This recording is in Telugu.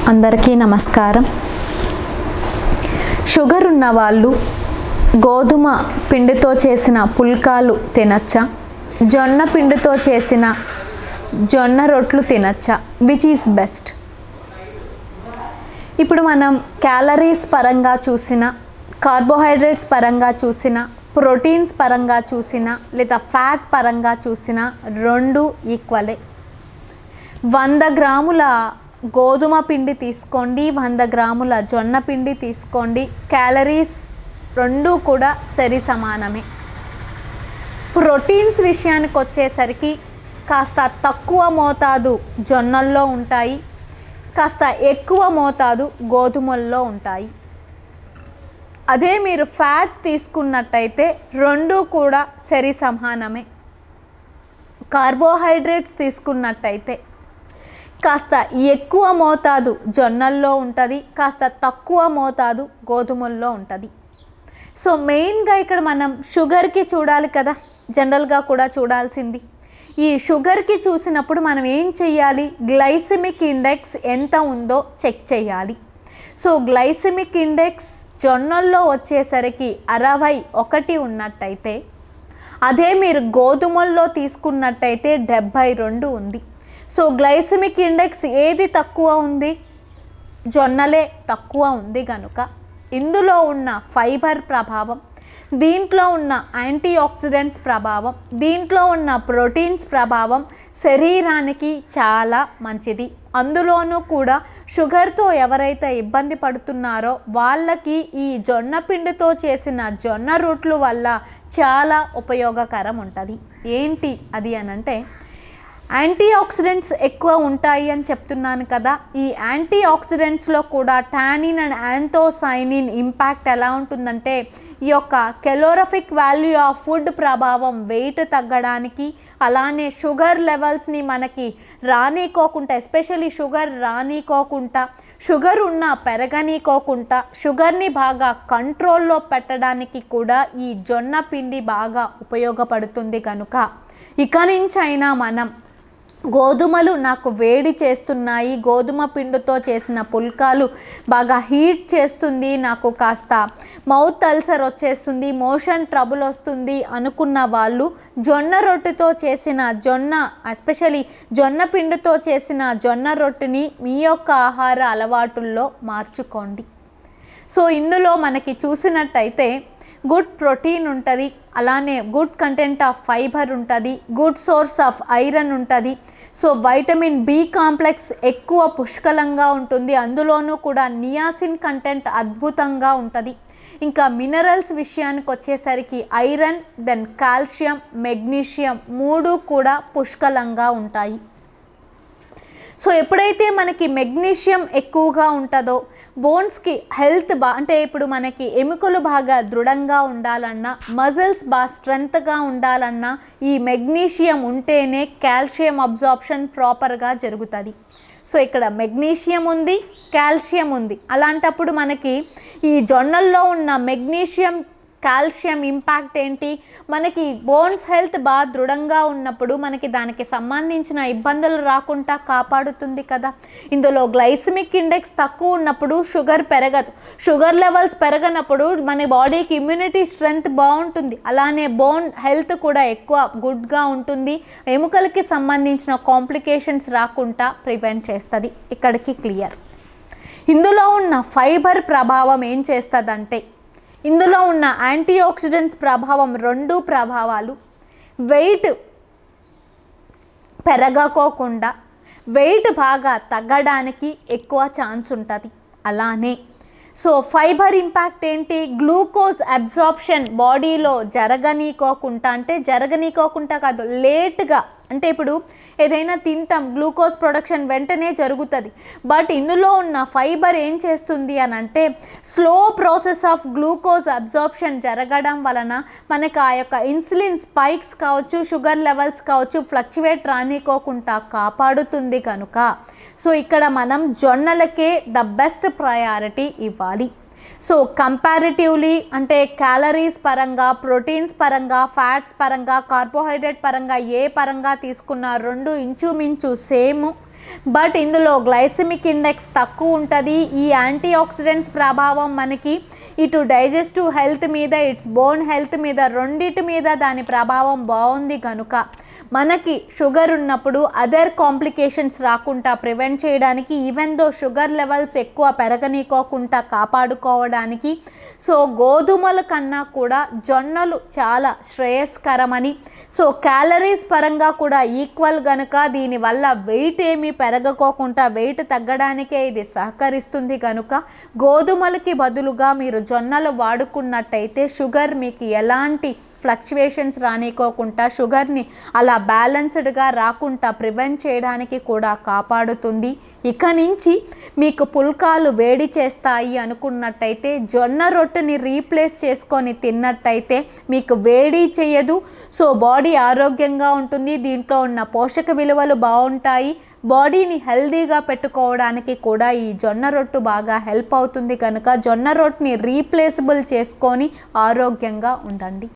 అందరికీ నమస్కారం షుగర్ ఉన్న వాళ్ళు గోధుమ పిండితో చేసిన పుల్కాలు తినచ్చా జొన్న పిండితో చేసిన జొన్న రొట్లు తినచ్చా విచ్ ఈస్ బెస్ట్ ఇప్పుడు మనం క్యాలరీస్ పరంగా చూసిన కార్బోహైడ్రేట్స్ పరంగా చూసిన ప్రోటీన్స్ పరంగా చూసిన లేదా ఫ్యాట్ పరంగా చూసిన రెండు ఈక్వలే వంద గ్రాముల గోధుమ పిండి తీసుకోండి వంద గ్రాముల జొన్న పిండి తీసుకోండి క్యాలరీస్ రెండు కూడా సరి సమానమే ప్రోటీన్స్ విషయానికి వచ్చేసరికి కాస్త తక్కువ మోతాదు జొన్నల్లో ఉంటాయి కాస్త ఎక్కువ మోతాదు గోధుమల్లో ఉంటాయి అదే మీరు ఫ్యాట్ తీసుకున్నట్టయితే రెండు కూడా సరి సమానమే కార్బోహైడ్రేట్స్ తీసుకున్నట్టయితే కాస్త ఎక్కువ మోతాదు జొన్నల్లో ఉంటుంది కాస్త తక్కువ మోతాదు గోధుమల్లో ఉంటుంది సో మెయిన్గా ఇక్కడ మనం షుగర్కి చూడాలి కదా జనరల్గా కూడా చూడాల్సింది ఈ షుగర్కి చూసినప్పుడు మనం ఏం చెయ్యాలి గ్లైసిమిక్ ఇండెక్స్ ఎంత ఉందో చెక్ చేయాలి సో గ్లైసిమిక్ ఇండెక్స్ జొన్నల్లో వచ్చేసరికి అరవై ఒకటి ఉన్నట్టయితే అదే మీరు గోధుమల్లో తీసుకున్నట్టయితే డెబ్భై రెండు ఉంది సో గ్లైసిమిక్ ఇండెక్స్ ఏది తక్కువ ఉంది జొన్నలే తక్కువ ఉంది కనుక ఇందులో ఉన్న ఫైబర్ ప్రభావం దీంట్లో ఉన్న యాంటీ ఆక్సిడెంట్స్ ప్రభావం దీంట్లో ఉన్న ప్రోటీన్స్ ప్రభావం శరీరానికి చాలా మంచిది అందులోనూ కూడా షుగర్తో ఎవరైతే ఇబ్బంది పడుతున్నారో వాళ్ళకి ఈ జొన్న పిండితో చేసిన జొన్న రొట్లు వల్ల చాలా ఉపయోగకరం ఉంటుంది ఏంటి అది అనంటే యాంటీ ఆక్సిడెంట్స్ ఎక్కువ ఉంటాయి అని చెప్తున్నాను కదా ఈ యాంటీ ఆక్సిడెంట్స్లో కూడా టానిన్ అండ్ యాంథోసైనిన్ ఇంపాక్ట్ ఎలా ఉంటుందంటే ఈ యొక్క కెలోరఫిక్ వాల్యూ ఆఫ్ ఫుడ్ ప్రభావం వెయిట్ తగ్గడానికి అలానే షుగర్ లెవెల్స్ని మనకి రానీకోకుండా ఎస్పెషల్లీ షుగర్ రానీకోకుండా షుగర్ ఉన్న పెరగనీకోకుండా షుగర్ని బాగా కంట్రోల్లో పెట్టడానికి కూడా ఈ జొన్న పిండి బాగా ఉపయోగపడుతుంది కనుక ఇక నుంచైనా మనం గోధుమలు నాకు వేడి చేస్తున్నాయి గోధుమ పిండితో చేసిన పుల్కాలు బాగా హీట్ చేస్తుంది నాకు కాస్త మౌత్ అల్సర్ వచ్చేస్తుంది మోషన్ ట్రబుల్ వస్తుంది అనుకున్న వాళ్ళు జొన్న రొట్టెతో చేసిన జొన్న ఎస్పెషలీ జొన్న పిండితో చేసిన జొన్న రొట్టెని మీ యొక్క ఆహార అలవాటుల్లో మార్చుకోండి సో ఇందులో మనకి చూసినట్టయితే గుడ్ ప్రోటీన్ ఉంటుంది అలానే గుడ్ కంటెంట్ ఆఫ్ ఫైబర్ ఉంటుంది గుడ్ సోర్స్ ఆఫ్ ఐరన్ ఉంటుంది సో వైటమిన్ బి కాంప్లెక్స్ ఎక్కువ పుష్కలంగా ఉంటుంది అందులోనూ కూడా నియాసిన్ కంటెంట్ అద్భుతంగా ఉంటుంది ఇంకా మినరల్స్ విషయానికి వచ్చేసరికి ఐరన్ దెన్ కాల్షియం మెగ్నీషియం మూడు కూడా పుష్కలంగా ఉంటాయి సో ఎప్పుడైతే మనకి మెగ్నీషియం ఎక్కువగా ఉంటుందో బోన్స్కి హెల్త్ బా అంటే ఇప్పుడు మనకి ఎముకలు బాగా దృఢంగా ఉండాలన్నా మజిల్స్ బాగా స్ట్రెంగ్త్గా ఉండాలన్నా ఈ మెగ్నీషియం ఉంటేనే కాల్షియం అబ్జార్ప్షన్ ప్రాపర్గా జరుగుతుంది సో ఇక్కడ మెగ్నీషియం ఉంది కాల్షియం ఉంది అలాంటప్పుడు మనకి ఈ జొన్నల్లో ఉన్న మెగ్నీషియం కాల్షియం ఇంపాక్ట్ ఏంటి మనకి బోన్స్ హెల్త్ బాగా దృఢంగా ఉన్నప్పుడు మనకి దానికి సంబంధించిన ఇబ్బందులు రాకుండా కాపాడుతుంది కదా ఇందులో గ్లైసిమిక్ ఇండెక్స్ తక్కువ ఉన్నప్పుడు షుగర్ పెరగదు షుగర్ లెవెల్స్ పెరగనప్పుడు మన బాడీకి ఇమ్యూనిటీ స్ట్రెంగ్త్ బాగుంటుంది అలానే బోన్ హెల్త్ కూడా ఎక్కువ గుడ్గా ఉంటుంది ఎముకలకి సంబంధించిన కాంప్లికేషన్స్ రాకుండా ప్రివెంట్ చేస్తుంది ఇక్కడికి క్లియర్ ఇందులో ఉన్న ఫైబర్ ప్రభావం ఏం చేస్తుందంటే ఇందులో ఉన్న యాంటీ ఆక్సిడెంట్స్ ప్రభావం రెండు ప్రభావాలు వెయిట్ పెరగకోకుండా వెయిట్ బాగా తగ్గడానికి ఎక్కువ ఛాన్స్ ఉంటుంది అలానే సో ఫైబర్ ఇంపాక్ట్ ఏంటి గ్లూకోజ్ అబ్జార్ప్షన్ బాడీలో జరగనీకోకుండా అంటే జరగనీకోకుండా కాదు లేట్గా అంటే ఇప్పుడు ఏదైనా తింటాం గ్లూకోజ్ ప్రొడక్షన్ వెంటనే జరుగుతుంది బట్ ఇందులో ఉన్న ఫైబర్ ఏం చేస్తుంది అని అంటే slow process of glucose absorption జరగడం వలన మనకు ఆ యొక్క ఇన్సులిన్ స్పైక్స్ కావచ్చు షుగర్ లెవెల్స్ కావచ్చు ఫ్లక్చువేట్ రానికోకుండా కాపాడుతుంది కనుక సో ఇక్కడ మనం జొన్నలకే ద బెస్ట్ ప్రయారిటీ ఇవ్వాలి సో కంపారిటివ్లీ అంటే క్యాలరీస్ పరంగా ప్రోటీన్స్ పరంగా ఫ్యాట్స్ పరంగా కార్బోహైడ్రేట్ పరంగా ఏ పరంగా తీసుకున్న రెండు ఇంచుమించు సేమ్ బట్ ఇందులో గ్లైసెమిక్ ఇండెక్స్ తక్కువ ఉంటుంది ఈ యాంటీ ఆక్సిడెంట్స్ ప్రభావం మనకి ఇటు డైజెస్టివ్ హెల్త్ మీద ఇట్స్ బోన్ హెల్త్ మీద రెండిటి మీద దాని ప్రభావం బాగుంది కనుక మనకి షుగర్ ఉన్నప్పుడు అదర్ కాంప్లికేషన్స్ రాకుండా ప్రివెంట్ చేయడానికి ఈవెన్ దో షుగర్ లెవెల్స్ ఎక్కువ పెరగనీకోకుండా కాపాడుకోవడానికి సో గోధుమల కన్నా కూడా జొన్నలు చాలా శ్రేయస్కరమని సో క్యాలరీస్ పరంగా కూడా ఈక్వల్ గనుక దీనివల్ల వెయిట్ ఏమీ పెరగకోకుండా వెయిట్ తగ్గడానికే ఇది సహకరిస్తుంది కనుక గోధుమలకి బదులుగా మీరు జొన్నలు వాడుకున్నట్టయితే షుగర్ మీకు ఎలాంటి ఫ్లక్చువేషన్స్ రానికోకుండా షుగర్ని అలా బ్యాలెన్స్డ్గా రాకుండా ప్రివెంట్ చేయడానికి కూడా కాపాడుతుంది ఇక నుంచి మీకు పుల్కాలు వేడి చేస్తాయి అనుకున్నట్టయితే జొన్న రొట్టెని రీప్లేస్ చేసుకొని తిన్నట్టయితే మీకు వేడి చేయదు సో బాడీ ఆరోగ్యంగా ఉంటుంది దీంట్లో ఉన్న పోషక విలువలు బాగుంటాయి బాడీని హెల్దీగా పెట్టుకోవడానికి కూడా ఈ జొన్న రొట్టు బాగా హెల్ప్ అవుతుంది కనుక జొన్న రొట్టుని రీప్లేసబుల్ చేసుకొని ఆరోగ్యంగా ఉండండి